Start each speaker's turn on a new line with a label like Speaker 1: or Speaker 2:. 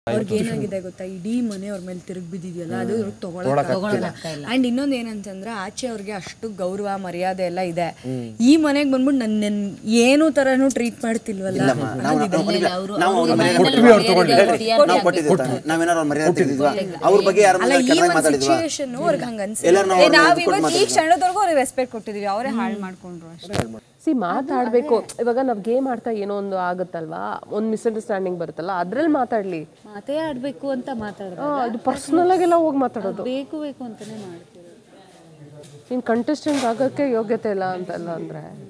Speaker 1: ಅವ್ರಿಗೆ ಏನಾಗಿದೆ ಗೊತ್ತಾ ಇಡೀ ಮನೆ ಅವ್ರ ಮೇಲೆ ತಿರುಗಿ ಬಿದ್ದಿದೆಯಲ್ಲ ಅದು ಇವ್ರಿಗೆ ತಗೊಳಕ್ ಅಂಡ್ ಇನ್ನೊಂದ್ ಏನಂತಂದ್ರೆ ಆಚೆ ಅವ್ರಿಗೆ ಅಷ್ಟು ಗೌರವ ಮರ್ಯಾದೆ ಎಲ್ಲ ಇದೆ ಈ ಮನೆಗೆ ಬಂದ್ಬಿಟ್ಟು ನನ್ನ ನನ್ ಏನು ತರನು ಟ್ರೀಟ್ ಮಾಡ್ತಿಲ್ವಲ್ಲ
Speaker 2: ನಾವು ನಾವು ಅವ್ರ ಮರ್ಯಾದೆ ನಾವು ಕೊಟ್ಟಿದ್ದೀವಿ ತಾನೆ. ನಾವೇನಾರು ಅವ್ರ ಮರ್ಯಾದೆ ತೆಗೆದಿದ್ವಾ ಅವ್ರ ಬಗ್ಗೆ ಯಾರ
Speaker 1: ಅಲ್ಲ
Speaker 2: ಮುಂದೆ
Speaker 1: ಈ
Speaker 2: ಕೆಟ್ಟದಾಗಿ
Speaker 1: ಒಂದು
Speaker 2: ಮಾತಾಡಿದ್ವಾ
Speaker 1: ಸಿಚುವೇಶನ್ ಅವ್ರಿಗೆ ಹಂಗ
Speaker 2: ಎಲ್ಲಾರು ನಾವು ಅವ್ರ
Speaker 3: ನಾವ್
Speaker 2: ಮೇಲೆ ಕೊಟ್ಟು
Speaker 3: ಇವತ್ತು ಈ
Speaker 2: ಮಾತಾಡಿದ್ವಾ?
Speaker 3: ಕ್ಷಣದವರೆಗೂ ಅವ್ರಿಗೆ ರೆಸ್ಪೆಕ್ಟ್ ಕೊಟ್ಟಿದೀವಿ ಅವರೇ ಹಾಳು ಮಾಡ್ಕೊಂಡ್ರು ಅಷ್ಟೇ
Speaker 4: ಸಿ ಮಾತಾಡ್ಬೇಕು ಇವಾಗ ನಾವ್ ಗೇಮ್ ಆಡ್ತಾ ಏನೋ ಒಂದು ಆಗುತ್ತಲ್ವಾ ಒಂದ್ ಮಿಸ್ಅಂಡರ್ಸ್ಟ್ಯಾಂಡಿಂಗ್ ಬರುತ್ತಲ್ಲ ಅದ್ರಲ್ಲಿ ಮಾತಾಡ್ಲಿ
Speaker 5: ಮಾತೇ ಆಡ್ಬೇಕು ಅಂತ ಮಾತಾಡಿದ್ರೆ
Speaker 4: ಆ, ಇದು ಪರ್ಸನಲ್ ಆಗೆಲ್ಲ ಹೋಗಿ ಮಾತಾಡೋದು
Speaker 5: ಬೇಕು ಬೇಕು ಅಂತಾನೆ ಮಾಡ್ತೀವಿ
Speaker 4: ನೀನ್ ಕಂಟೆಸ್ಟೆಂಟ್ ಆಗೋಕ್ಕೆ ಯೋಗ್ಯತೆ ಇಲ್ಲ ಅಂತೆಲ್ಲ ಅಂದ್ರೆ